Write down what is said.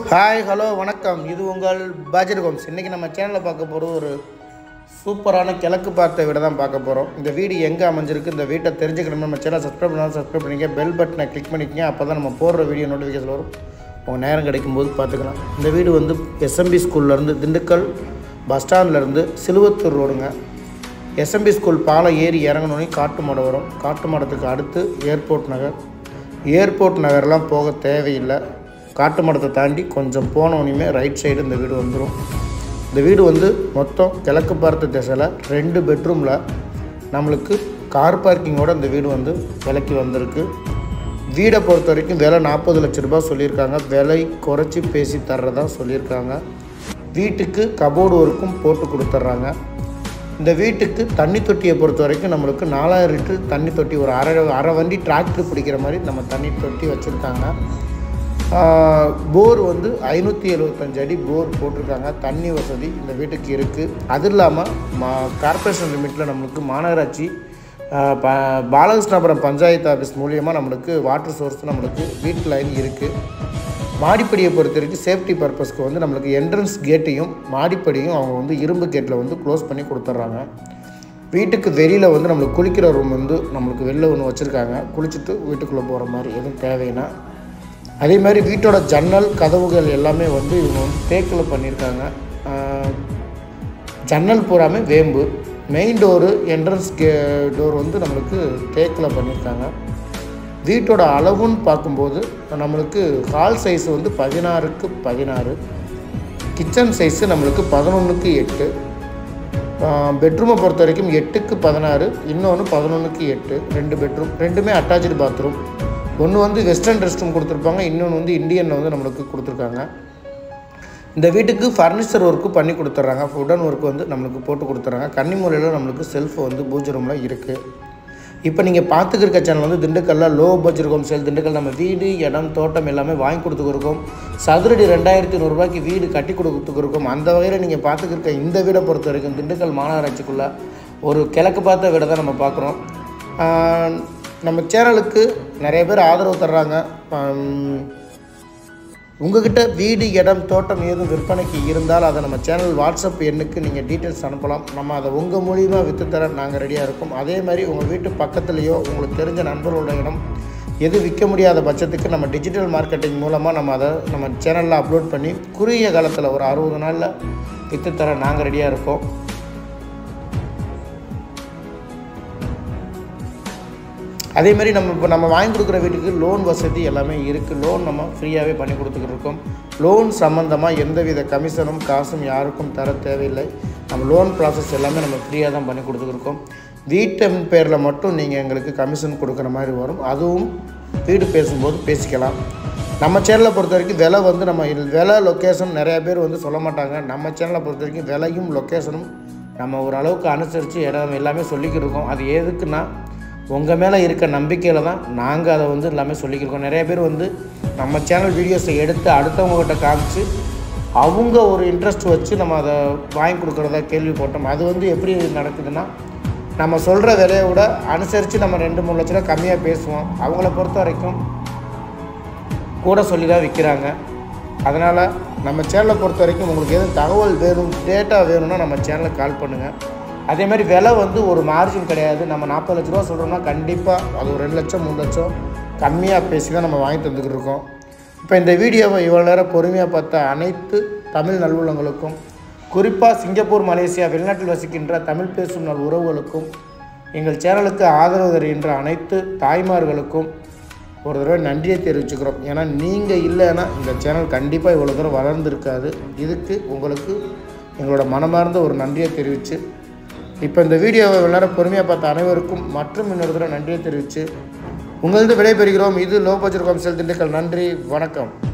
hi hello வணக்கம் இது உங்கள் பட்ஜெட் ஹோம்ஸ் இன்றைக்கி நம்ம சேனலில் பார்க்க போகிறது ஒரு சூப்பரான கிழக்கு பார்த்த வீடை தான் பார்க்க போகிறோம் இந்த வீடு எங்கே அமைஞ்சிருக்கு இந்த வீட்டை தெரிஞ்சுக்கணும் நம்ம சேனல் சப்ஸ்கிரைப் பண்ணாலும் சப்ஸ்கிரைப் பண்ணிக்க பெல் பட்டனை கிளிக் பண்ணிக்கங்க அப்போ தான் நம்ம போடுற வீடியோ நோட்டிஃபிகேஷன் வரும் உங்கள் நேரம் கிடைக்கும்போது பார்த்துக்கலாம் இந்த வீடு வந்து எஸ்எம்பி ஸ்கூல்லேருந்து திண்டுக்கல் பஸ் ஸ்டாண்ட்லேருந்து சிலுவத்தூர் ரோடுங்க எஸ்எம்பி ஸ்கூல் பாலம் ஏறி இறங்கணுன்னே காட்டு மாடம் வரும் காட்டு மாடத்துக்கு அடுத்து ஏர்போர்ட் நகர் ஏர்போர்ட் நகர்லாம் போக தேவையில்லை காட்டு மடத்தை தாண்டி கொஞ்சம் போனோனையுமே ரைட் சைடு இந்த வீடு வந்துடும் இந்த வீடு வந்து மொத்தம் கிழக்கு பார்த்த திசையில் ரெண்டு பெட்ரூமில் நம்மளுக்கு கார் பார்க்கிங்கோட இந்த வீடு வந்து விலைக்கு வந்திருக்கு வீடை பொறுத்த வரைக்கும் விலை நாற்பது லட்ச ரூபாய் சொல்லியிருக்காங்க விலை குறைச்சி பேசி தர்றதா சொல்லியிருக்காங்க வீட்டுக்கு கபோர்டு ஒர்க்கும் போட்டு கொடுத்துட்றாங்க இந்த வீட்டுக்கு தண்ணி தொட்டியை பொறுத்த வரைக்கும் நம்மளுக்கு நாலாயிரம் லிட்டர் தண்ணி தொட்டி ஒரு அரை அரை வண்டி டிராக்டர் பிடிக்கிற மாதிரி நம்ம தண்ணி தொட்டி வச்சுருக்காங்க போர் வந்து ஐநூற்றி எழுபத்தஞ்சு அடி போர் போட்டிருக்காங்க தண்ணி வசதி இந்த வீட்டுக்கு இருக்குது அது இல்லாமல் மா கார்ப்பரேஷன் லிமிட்டில் நம்மளுக்கு மாநகராட்சி ஆஹ், ப பாலகிருஷ்ணாபுரம் பஞ்சாயத்து ஆஃபீஸ் மூலியமாக நம்மளுக்கு வாட்டர் சோர்ஸ் நம்மளுக்கு வீட்டு லைன் இருக்குது மாடிப்படியை பொறுத்த வரைக்கும் சேஃப்டி பர்பஸ்க்கு வந்து நம்மளுக்கு என்ட்ரன்ஸ் கேட்டையும் மாடிப்படியும் அவங்க வந்து இரும்பு கேட்டில் வந்து க்ளோஸ் பண்ணி கொடுத்துட்றாங்க வீட்டுக்கு வெளியில் வந்து நம்மளுக்கு குளிக்கிற ரூம் வந்து நம்மளுக்கு வெளில ஒன்று வச்சுருக்காங்க குளிச்சுட்டு வீட்டுக்குள்ளே போகிற மாதிரி எதுவும் தேவைன்னா அதே மாதிரி வீட்டோட ஜன்னல் கதவுகள் எல்லாமே வந்து இவங்க வந்து தேக்கில் பண்ணியிருக்காங்க ஆஹ், ஜன்னல் பூராமே வேம்பு மெயின் டோரு என்ட்ரன்ஸ் கே டோர் வந்து நம்மளுக்கு தேக்கில் பண்ணியிருக்காங்க வீட்டோட அளவுன்னு பார்க்கும்போது நம்மளுக்கு ஹால் சைஸ் வந்து பதினாறுக்கு பதினாறு கிச்சன் சைஸு நம்மளுக்கு பதினொன்றுக்கு எட்டு பெட்ரூமை பொறுத்த வரைக்கும் எட்டுக்கு பதினாறு இன்னொன்று பதினொன்றுக்கு எட்டு ரெண்டு பெட்ரூம் ரெண்டுமே அட்டாச்சு பாத்ரூம் ஒன்று வந்து வெஸ்டர்ன் ரெஸ்ட் ரூம் கொடுத்துருப்பாங்க இன்னொன்று வந்து இந்தியனில் வந்து நம்மளுக்கு கொடுத்துருக்காங்க இந்த வீட்டுக்கு ஃபர்னிச்சர் ஒர்க்கு பண்ணி கொடுத்துட்றாங்க உடன் ஒர்க் வந்து நம்மளுக்கு போட்டு கொடுத்துட்றாங்க கன்னிமூலையில் நம்மளுக்கு செல்ஃப் வந்து பூஜை ரூமில் இருக்குது இப்போ நீங்கள் பார்த்துக்கிருக்க சேனல் வந்து திண்டுக்கல்லில் low budget home sale Dindigul நம்ம வீடு இடம் தோட்டம் எல்லாமே வாங்கி கொடுத்துருக்கோம் சதுரடி ரெண்டாயிரத்தி நூறுரூபாய்க்கு வீடு கட்டி கொடுத்துருக்கோம் அந்த வகையில் நீங்கள் பார்த்துக்கிருக்க இந்த வீடை பொறுத்த வரைக்கும் திண்டுக்கல் மாநகராட்சிக்குள்ளே ஒரு கிழக்கு பார்த்த வீடை தான் நம்ம பார்க்குறோம் ஆஹ், நம்ம சேனலுக்கு நிறைய பேர் ஆதரவு தர்றாங்க ஆம், உங்ககிட்ட வீடு இடம் தோட்டம் ஏதும் விற்பனைக்கு இருந்தால் அதை நம்ம சேனல் வாட்ஸ்அப் எண்ணுக்கு நீங்கள் டீட்டெயில்ஸ் அனுப்பலாம் நம்ம அதை உங்கள் மூலியமாக விற்று தர நாங்கள் ரெடியாக இருக்கோம் அதே மாதிரி உங்கள் வீட்டு பக்கத்துலேயோ உங்களுக்கு தெரிஞ்ச நண்பர்களோட இடம் எது விற்க முடியாத பட்சத்துக்கு நம்ம டிஜிட்டல் மார்க்கெட்டிங் மூலமாக நம்ம அதை நம்ம சேனலில் அப்லோட் பண்ணி குறுகிய காலத்தில் ஒரு அறுபது நாளில் விற்று தர நாங்கள் ரெடியாக இருக்கோம் அதே மாதிரி நம்ம இப்போ நம்ம வாங்கி கொடுக்குற வீட்டுக்கு லோன் வசதி எல்லாமே இருக்குது லோன் நம்ம ஃப்ரீயாகவே பண்ணி கொடுத்துக்கிட்டு இருக்கோம் லோன் சம்மந்தமாக எந்தவித கமிஷனும் காசும் யாருக்கும் தர தேவையில்லை நம்ம லோன் ப்ராசஸ் எல்லாமே நம்ம ஃப்ரீயாக தான் பண்ணி கொடுத்துருக்கோம் வீட்டின் பேரில் மட்டும் நீங்கள் எங்களுக்கு கமிஷன் கொடுக்குற மாதிரி வரும் அதுவும் வீடு பேசும்போது பேசிக்கலாம் நம்ம சேனலை பொறுத்த வரைக்கும் விலை வந்து நம்ம இது- விலை லொக்கேஷன் நிறைய பேர் வந்து சொல்ல மாட்டாங்க நம்ம சேனலை பொறுத்த வரைக்கும் விலையும் லொக்கேஷனும் நம்ம ஓரளவுக்கு அனுசரித்து இடம் எல்லாமே சொல்லிக்கிட்டு இருக்கோம் அது எதுக்குன்னா உங்கள் மேலே இருக்க நம்பிக்கையில் தான் நாங்கள் அதை வந்து எல்லாமே சொல்லிக்கிருக்கோம் நிறைய பேர் வந்து நம்ம சேனல் வீடியோஸை எடுத்து அடுத்தவங்ககிட்ட காமிச்சு அவங்க ஒரு இன்ட்ரெஸ்ட் வச்சு நம்ம அதை வாங்கி கொடுக்குறதா கேள்விப்பட்டோம் அது வந்து எப்படி நடக்குதுன்னா நம்ம சொல்கிற விலையை விட அனுசரித்து நம்ம ரெண்டு மூணு லட்ச ரூபா கம்மியாக பேசுவோம் அவங்கள பொறுத்த வரைக்கும் கூட சொல்லி தான் விற்கிறாங்க அதனால் நம்ம சேனலை பொறுத்த வரைக்கும் உங்களுக்கு எதுவும் தகவல் வேணும் டேட்டா வேணும்னா நம்ம சேனலுக்கு கால் பண்ணுங்கள் அதே மாதிரி விலை வந்து ஒரு மார்ஜின் கிடையாது நம்ம நாற்பது லட்ச ரூபா சொல்கிறோம்னா கண்டிப்பாக அது ஒரு ரெண்டு லட்சம் மூணு லட்சம் கம்மியாக பேசி தான் நம்ம வாங்கி தந்துக்கிட்டு இருக்கோம் இப்போ இந்த வீடியோவை இவ்வளோ நேரம் பொறுமையாக பார்த்த அனைத்து தமிழ் நல்லுள்ளங்களுக்கும் குறிப்பாக சிங்கப்பூர் மலேசியா வெளிநாட்டில் வசிக்கின்ற தமிழ் பேசும் நல் உறவுகளுக்கும் எங்கள் சேனலுக்கு ஆதரவு தருகின்ற அனைத்து தாய்மார்களுக்கும் ஒரு தடவை நன்றியை தெரிவிச்சுக்கிறோம் ஏன்னா நீங்கள் இல்லைன்னா இந்த சேனல் கண்டிப்பாக இவ்வளோ தூரம் வளர்ந்துருக்காது இதுக்கு உங்களுக்கு எங்களோட மனமார்ந்த ஒரு நன்றியை தெரிவித்து இப்போ இந்த வீடியோவை இவ்வளோ நேரம் பொறுமையாக பார்த்த அனைவருக்கும் மற்றும் இன்னொரு தடவை நன்றியை தெரிவித்து உங்களது விடைபெறுகிறோம் இது லோ பட்ஜெட் கம்சல் திண்டுக்கல் நன்றி வணக்கம்